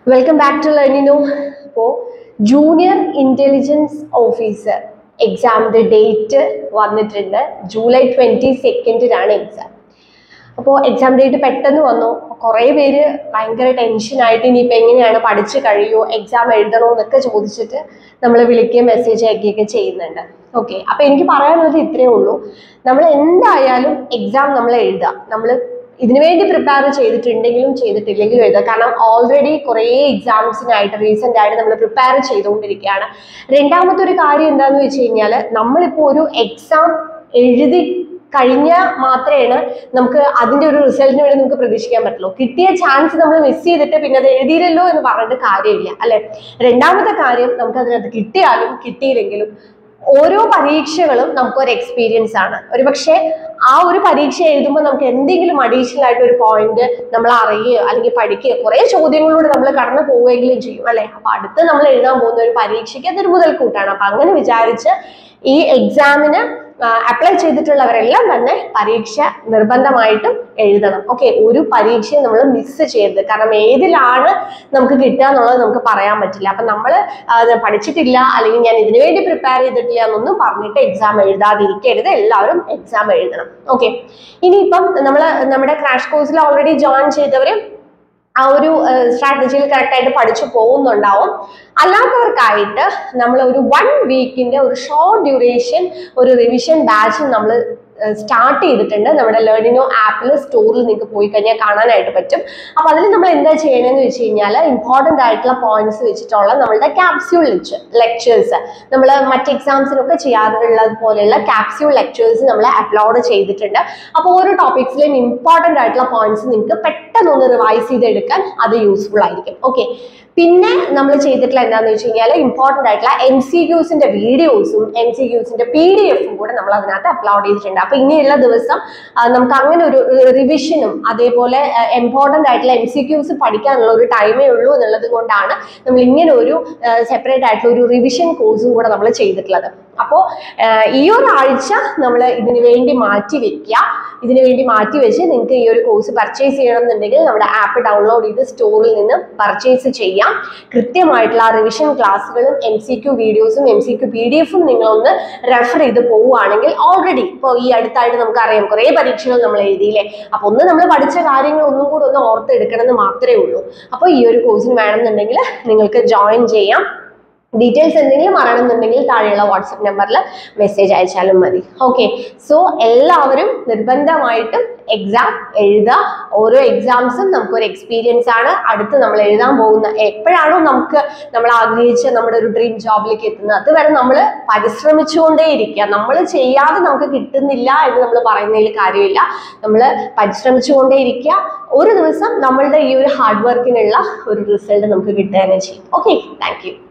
welcome back to Learnino അപ്പോൾ junior intelligence officer എക്സാമിൻ്റെ date വന്നിട്ടുണ്ട് ജൂലൈ ട്വൻറ്റി സെക്കൻഡിനാണ് എക്സാം അപ്പോൾ എക്സാം ഡേറ്റ് പെട്ടെന്ന് വന്നു കുറേ പേര് ഭയങ്കര ടെൻഷനായിട്ട് ഇനിയിപ്പോൾ എങ്ങനെയാണ് പഠിച്ച് കഴിയുമോ എക്സാം എഴുതണോ എന്നൊക്കെ ചോദിച്ചിട്ട് നമ്മൾ വിളിക്കുകയും മെസ്സേജ് അയക്കുകയൊക്കെ ചെയ്യുന്നുണ്ട് ഓക്കെ അപ്പോൾ എനിക്ക് പറയാനുള്ളത് ഇത്രയേ ഉള്ളൂ നമ്മൾ എന്തായാലും എക്സാം നമ്മൾ എഴുതുക നമ്മൾ ഇതിനു വേണ്ടി പ്രിപ്പയർ ചെയ്തിട്ടുണ്ടെങ്കിലും ചെയ്തിട്ടില്ലെങ്കിലും എഴുതുക കാരണം ഓൾറെഡി കുറേ എക്സാംസിനായിട്ട് റീസെൻ്റ് ആയിട്ട് നമ്മൾ പ്രിപ്പയർ ചെയ്തുകൊണ്ടിരിക്കുകയാണ് രണ്ടാമത്തെ ഒരു കാര്യം എന്താണെന്ന് വെച്ച് കഴിഞ്ഞാൽ നമ്മളിപ്പോൾ ഒരു എക്സാം എഴുതി കഴിഞ്ഞാൽ മാത്രമേ നമുക്ക് അതിന്റെ ഒരു റിസൾട്ടിന് വേണ്ടി നമുക്ക് പ്രതീക്ഷിക്കാൻ പറ്റുള്ളൂ കിട്ടിയ ചാൻസ് നമ്മൾ മിസ് ചെയ്തിട്ട് പിന്നെ അത് എഴുതിയില്ലല്ലോ എന്ന് പറഞ്ഞിട്ട് കാര്യമില്ല അല്ലെ രണ്ടാമത്തെ കാര്യം നമുക്ക് അതിനകത്ത് കിട്ടിയാലും കിട്ടിയില്ലെങ്കിലും ഓരോ പരീക്ഷകളും നമുക്കൊരു എക്സ്പീരിയൻസ് ആണ് ഒരുപക്ഷെ ആ ഒരു പരീക്ഷ എഴുതുമ്പോൾ നമുക്ക് എന്തെങ്കിലും അഡീഷണൽ ആയിട്ട് ഒരു പോയിന്റ് നമ്മൾ അറിയുകയോ അല്ലെങ്കിൽ പഠിക്കുകയോ കുറേ ചോദ്യങ്ങളിലൂടെ നമ്മൾ കടന്നു പോവുകയെങ്കിലും ചെയ്യും അല്ലെ അപ്പൊ അടുത്ത് നമ്മൾ എഴുതാൻ പോകുന്ന ഒരു പരീക്ഷയ്ക്ക് അതൊരു മുതൽക്കൂട്ടാണ് അപ്പൊ അങ്ങനെ വിചാരിച്ച് ഈ എക്സാമിന് അപ്ലൈ ചെയ്തിട്ടുള്ളവരെല്ലാം തന്നെ പരീക്ഷ നിർബന്ധമായിട്ടും എഴുതണം ഓക്കെ ഒരു പരീക്ഷയും നമ്മൾ മിസ് ചെയ്യരുത് കാരണം ഏതിലാണ് നമുക്ക് കിട്ടുക എന്നുള്ളത് നമുക്ക് പറയാൻ പറ്റില്ല അപ്പൊ നമ്മൾ പഠിച്ചിട്ടില്ല അല്ലെങ്കിൽ ഞാൻ ഇതിനു വേണ്ടി പ്രിപ്പയർ ചെയ്തിട്ടില്ല എന്നൊന്നും പറഞ്ഞിട്ട് എക്സാം എഴുതാതിരിക്കരുത് എല്ലാവരും എക്സാം എഴുതണം ഓക്കെ ഇനിയിപ്പം നമ്മൾ നമ്മുടെ ക്രാഷ് കോഴ്സിൽ ഓൾറെഡി ജോയിൻ ചെയ്തവർ ആ ഒരു സ്ട്രാറ്റജിയിൽ കറക്റ്റായിട്ട് പഠിച്ചു പോകുന്നുണ്ടാവും അല്ലാത്തവർക്കായിട്ട് നമ്മൾ ഒരു വൺ വീക്കിന്റെ ഒരു ഷോർട്ട് ഡ്യൂറേഷൻ ഒരു റിവിഷൻ ബാച്ച് നമ്മൾ സ്റ്റാർട്ട് ചെയ്തിട്ടുണ്ട് നമ്മുടെ ലേണിനോ ആപ്പിൽ സ്റ്റോറിൽ നിങ്ങൾക്ക് പോയി കഴിഞ്ഞാൽ കാണാനായിട്ട് പറ്റും അപ്പോൾ അതിൽ നമ്മൾ എന്താ ചെയ്യണമെന്ന് വെച്ച് കഴിഞ്ഞാൽ ഇമ്പോർട്ടൻ്റ് ആയിട്ടുള്ള പോയിന്റ്സ് വെച്ചിട്ടുള്ള നമ്മളുടെ ക്യാപ്സ്യൂൾ ലെക്ചേഴ്സ് നമ്മൾ മറ്റ് എക്സാംസിനൊക്കെ ചെയ്യാറുള്ളത് പോലെയുള്ള ക്യാപ്സ്യൂൾ ലെക്ചേഴ്സ് നമ്മൾ അപ്ലോഡ് ചെയ്തിട്ടുണ്ട് അപ്പോൾ ഓരോ ടോപ്പിക്സിലെയും ഇമ്പോർട്ടൻ്റ് ആയിട്ടുള്ള പോയിന്റ്സ് നിങ്ങൾക്ക് പെട്ടെന്ന് ഒന്ന് റിവൈസ് ചെയ്തെടുക്കാൻ അത് യൂസ്ഫുൾ ആയിരിക്കും ഓക്കെ പിന്നെ നമ്മൾ ചെയ്തിട്ടുള്ള എന്താണെന്ന് വെച്ച് കഴിഞ്ഞാൽ ഇമ്പോർട്ടൻ്റ് ആയിട്ടുള്ള എം സി ക്യൂസിന്റെ വീഡിയോസും എം സി ക്യൂസിന്റെ പി ഡി എഫും കൂടെ നമ്മൾ അതിനകത്ത് അപ്ലോഡ് ചെയ്തിട്ടുണ്ട് അപ്പൊ ഇനിയുള്ള ദിവസം നമുക്ക് അങ്ങനെ ഒരു റിവിഷനും അതേപോലെ ഇമ്പോർട്ടൻ്റ് ആയിട്ടുള്ള എം സി ക്യൂസ് പഠിക്കാനുള്ള ഒരു ടൈമേ ഉള്ളൂ എന്നുള്ളത് കൊണ്ടാണ് നമ്മൾ ഇങ്ങനെ ഒരു സെപ്പറേറ്റ് ആയിട്ടുള്ള ഒരു റിവിഷൻ കോഴ്സും കൂടെ നമ്മൾ ചെയ്തിട്ടുള്ളത് അപ്പോൾ ഈ ഒരാഴ്ച നമ്മൾ ഇതിനു വേണ്ടി മാറ്റി വെക്കുക ഇതിനു വേണ്ടി മാറ്റി വെച്ച് നിങ്ങൾക്ക് ഈ ഒരു കോഴ്സ് പർച്ചേസ് ചെയ്യണം എന്നുണ്ടെങ്കിൽ നമ്മുടെ ആപ്പ് ഡൗൺലോഡ് ചെയ്ത് സ്റ്റോറിൽ നിന്ന് പർച്ചേസ് ചെയ്യാം കൃത്യമായിട്ടുള്ള ആ റിവിഷൻ ക്ലാസ്സുകളും എം സി ക്യു വീഡിയോസും M C Q P D എഫും നിങ്ങളൊന്ന് റെഫർ ചെയ്ത് പോവുകയാണെങ്കിൽ ഓൾറെഡി ഇപ്പോൾ ഈ അടുത്തായിട്ട് നമുക്കറിയാം കുറേ പരീക്ഷകൾ നമ്മൾ എഴുതിയില്ലേ അപ്പോൾ ഒന്ന് നമ്മൾ പഠിച്ച കാര്യങ്ങൾ ഒന്നും കൂടെ ഒന്ന് ഓർത്തെടുക്കണം എന്ന് മാത്രമേ ഉള്ളൂ അപ്പോൾ ഈ ഒരു കോഴ്സിന് വേണമെന്നുണ്ടെങ്കിൽ നിങ്ങൾക്ക് ജോയിൻ ചെയ്യാം ഡീറ്റെയിൽസ് എന്തെങ്കിലും അറിയണമെന്നുണ്ടെങ്കിൽ താഴെയുള്ള വാട്സപ്പ് നമ്പറിൽ മെസ്സേജ് അയച്ചാലും മതി ഓക്കെ സോ എല്ലാവരും നിർബന്ധമായിട്ടും എക്സാം എഴുതുക ഓരോ എക്സാംസും നമുക്കൊരു എക്സ്പീരിയൻസ് ആണ് അടുത്ത് നമ്മൾ എഴുതാൻ പോകുന്ന എപ്പോഴാണോ നമുക്ക് നമ്മൾ ആഗ്രഹിച്ച നമ്മുടെ ഒരു ഡ്രീം ജോബിലേക്ക് എത്തുന്നത് അതുവരെ നമ്മൾ പരിശ്രമിച്ചുകൊണ്ടേ ഇരിക്കുക നമ്മൾ ചെയ്യാതെ നമുക്ക് കിട്ടുന്നില്ല എന്ന് നമ്മൾ പറയുന്നതിൽ കാര്യമില്ല നമ്മൾ പരിശ്രമിച്ചുകൊണ്ടേ ഇരിക്കുക ഒരു ദിവസം നമ്മളുടെ ഈ ഒരു ഹാർഡ് വർക്കിനുള്ള ഒരു റിസൾട്ട് നമുക്ക് കിട്ടുക തന്നെ ചെയ്യും ഓക്കെ താങ്ക് യു